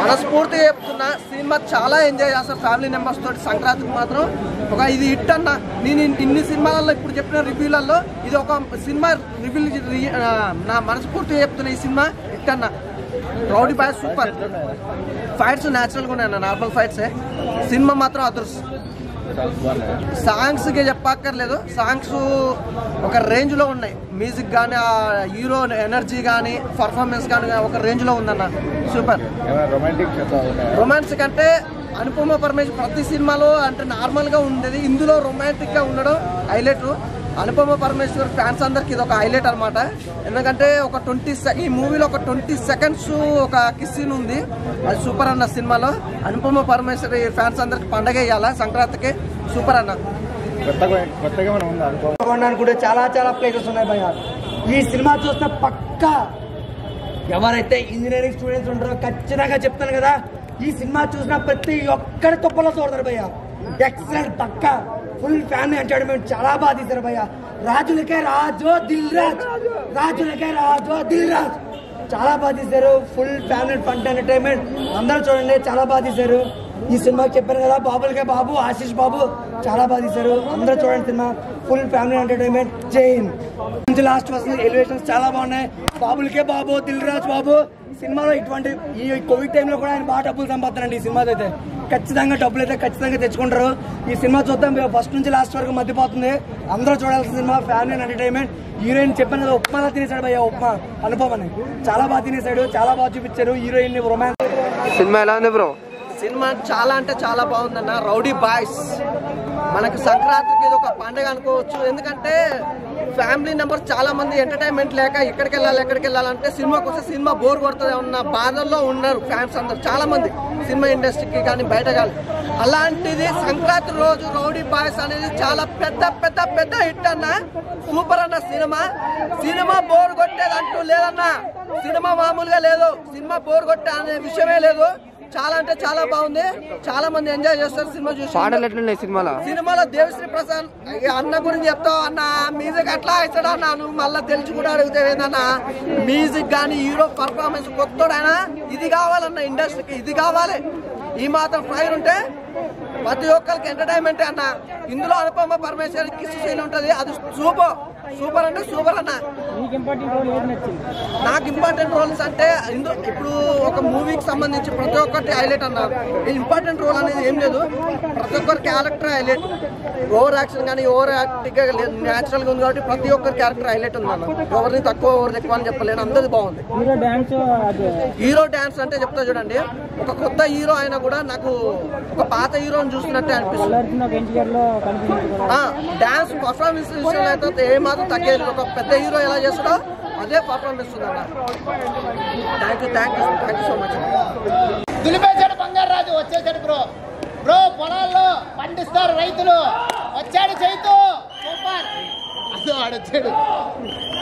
మనస్ఫూర్తిగా చెప్తున్నా సినిమా చాలా ఎంజాయ్ చేస్తారు ఫ్యామిలీ మెంబర్స్ తోటి సంక్రాంతికి మాత్రం ఒక ఇది హిట్ అన్న నేను ఇన్- ఇన్ని సినిమాలలో ఇప్పుడు చెప్పిన రివ్యూలలో ఇది ఒక సినిమా రివ్యూ నా మనస్ఫూర్తిగా చెప్తున్నా ఈ సినిమా హిట్ అన్న రౌడీ బాయ్ సూపర్ ఫైట్స్ న్యాచురల్గా ఉన్నాయి నార్మల్ ఫైట్సే సినిమా మాత్రం అదృష్టం సాంగ్స్ కి చెప్పక్కర్లేదు సాంగ్స్ ఒక రేంజ్ లో ఉన్నాయి మ్యూజిక్ కానీ ఆ హీరో ఎనర్జీ కానీ పర్ఫార్మెన్స్ కానీ ఒక రేంజ్ లో ఉందన్న సూపర్ రొమాంటిక్ రొమాన్స్ కంటే అనుపమ పరమేశ్వర్ ప్రతి సినిమాలో అంటే నార్మల్ గా ఉండేది ఇందులో రొమాంటిక్ గా ఉండడం హైలైట్ అనుపమ పరమేశ్వర్ ఫ్యాన్స్ అందరికి ఇది ఒక హైలైట్ అనమాట ఎందుకంటే ఒక ట్వంటీ ఈ మూవీలో ఒక ట్వంటీ సెకండ్స్ ఒక కిస్ సీన్ ఉంది అది సూపర్ అన్న సినిమాలో అనుపమ పరమేశ్వరి ఫ్యాన్స్ అందరికి పండగ ఇవ్వాలా సంక్రాంతికి సూపర్ అన్న కొత్తగా కొత్తగా మనం ఉందా అనుకో కొనడానికి కూడా చాలా చాలా ప్లేసెస్ ఉన్నాయి భయ్య ఈ సినిమా చూస్తే పక్కా ఎవరైతే ఇంజనీరింగ్ స్టూడెంట్స్ ఉంటారో ఖచ్చితంగా చెప్తాను కదా ఈ సినిమా చూసిన ప్రతి ఒక్కరి తొప్పలో చూడతారు భయ్య ఎక్సలెంట్ పక్కా ఫుల్ ఫ్యామిలీ ఎంటర్టైన్మెంట్ చాలా బాగా తీశారు భయ్య రాజులకే రాజు దిల్ రాజ్ రాజులకే రాజు దిల్ రాజ్ చాలా బాగా తీశారు ఫుల్ ఫ్యామిలీ ఫన్ ఎంటర్టైన్మెంట్ అందరూ చూడండి చాలా బాగా తీశారు ఈ సినిమాకి చెప్పాను కదా బాబులకే బాబు ఆశీష్ బాబు చాలా బాగా తీశారు అందరూ చూడండి సినిమా ఫుల్ ఫ్యామిలీ ఎంటర్టైన్మెంట్ జైన్ నుంచి లాస్ట్ వస్తుంది ఎలివేషన్స్ చాలా బాగున్నాయి బాబులకే బాబు దిల్ రాజ్ బాబు సినిమాలో ఇటువంటి ఈ కోవిడ్ టైంలో కూడా ఆయన బాగా డబ్బులు సంపాదనండి ఈ సినిమాతో అయితే ఖచ్చితంగా డబ్బులు అయితే ఖచ్చితంగా తెచ్చుకుంటారు ఈ సినిమా చూద్దాం ఫస్ట్ నుంచి లాస్ట్ వరకు మధ్యపోతుంది అందరూ చూడాల్సిన సినిమా ఫ్యామిలీ ఎంటర్టైన్మెంట్ హీరోయిన్ చెప్పాను కదా ఉప్మాలా తినేసాడు భయ్య ఉప్మా అనుపమని చాలా బాగా తినేసాడు చాలా బాగా చూపించారు హీరోయిన్ రొమాన్స్ సినిమా ఎలా ఉంది బ్రో సినిమా చాలా అంటే చాలా బాగుందన్న రౌడీ బాయ్స్ మనకి సంక్రాంతికి ఇది ఒక పండుగ అనుకోవచ్చు ఎందుకంటే ఫ్యామిలీ నెంబర్ చాలా మంది ఎంటర్టైన్మెంట్ లేక ఎక్కడికి వెళ్ళాలి ఎక్కడికి వెళ్ళాలంటే సినిమాకి వస్తే సినిమా బోర్ కొడుతుంది ఉన్న బాధల్లో ఉన్నారు ఫ్యాన్స్ అందరు చాలా మంది సినిమా ఇండస్ట్రీకి కానీ బయట కానీ అలాంటిది సంక్రాంతి రోజు రౌడీ బాయ్స్ అనేది చాలా పెద్ద పెద్ద పెద్ద హిట్ అన్న సూపర్ అన్న సినిమా సినిమా బోర్ కొట్టేది అంటూ లేదన్న సినిమా మామూలుగా లేదు సినిమా బోర్ కొట్టే అనే విషయమే లేదు చాలా అంటే చాలా బాగుంది చాలా మంది ఎంజాయ్ చేస్తారు సినిమా చూసి పాటలు ఎట్లున్నాయి సినిమాలో సినిమాలో దేవశ్రీ ప్రసాద్ ఇక అన్న గురించి చెప్తావు అన్న మ్యూజిక్ ఎట్లా ఇస్తాడు అన్న నువ్వు మళ్ళీ తెలిసి కూడా అడిగితే ఏందన్న మ్యూజిక్ కానీ హీరో పర్ఫార్మెన్స్ కొత్తడైనా ఇది కావాలన్న ఇండస్ట్రీకి ఇది కావాలి ఈ మాత్రం ఫైర్ ఉంటే ప్రతి ఒక్కరికి ఎంటర్టైన్మెంట్ అన్న ఇందులో అనుపమ పరమేశ్వరి కిస్ సీన్ ఉంటుంది అది సూపర్ సూపర్ అంటే సూపర్ అన్న నాకు ఇంపార్టెంట్ రోల్స్ అంటే ఇందులో ఇప్పుడు ఒక మూవీకి సంబంధించి ప్రతి ఒక్కటి హైలైట్ అన్నారు ఇంపార్టెంట్ రోల్ అనేది ఏం లేదు ప్రతి ఒక్కరి క్యారెక్టర్ హైలైట్ ఓవర్ యాక్షన్ కానీ ఓవర్ యాక్టింగ్ న్యాచురల్ గా ఉంది కాబట్టి ప్రతి ఒక్కరి క్యారెక్టర్ హైలైట్ ఉంది అన్న ఎవరిని తక్కువ ఎవరిని ఎక్కువ అని చెప్పలేను అందరిది బాగుంది హీరో డాన్స్ అంటే చెప్తా చూడండి ఒక కొత్త హీరో అయినా కూడా నాకు ఒక పాత హీరోని చూస్తున్నట్టే అనిపిస్తుంది డాన్స్ పర్ఫార్మెన్స్ విషయంలో అయితే ఏ మాత్రం తగ్గేది ఒక పెద్ద హీరో ఎలా చేస్తాడో అదే పర్ఫార్మెన్స్ ఉందన్న thank you thank you thank you so much దులిపేశాడు బంగారు రాజు వచ్చేసాడు బ్రో బ్రో పొలాల్లో పండిస్తారు రైతులు వచ్చాడు చైతు సూపర్ అదో ఆడొచ్చాడు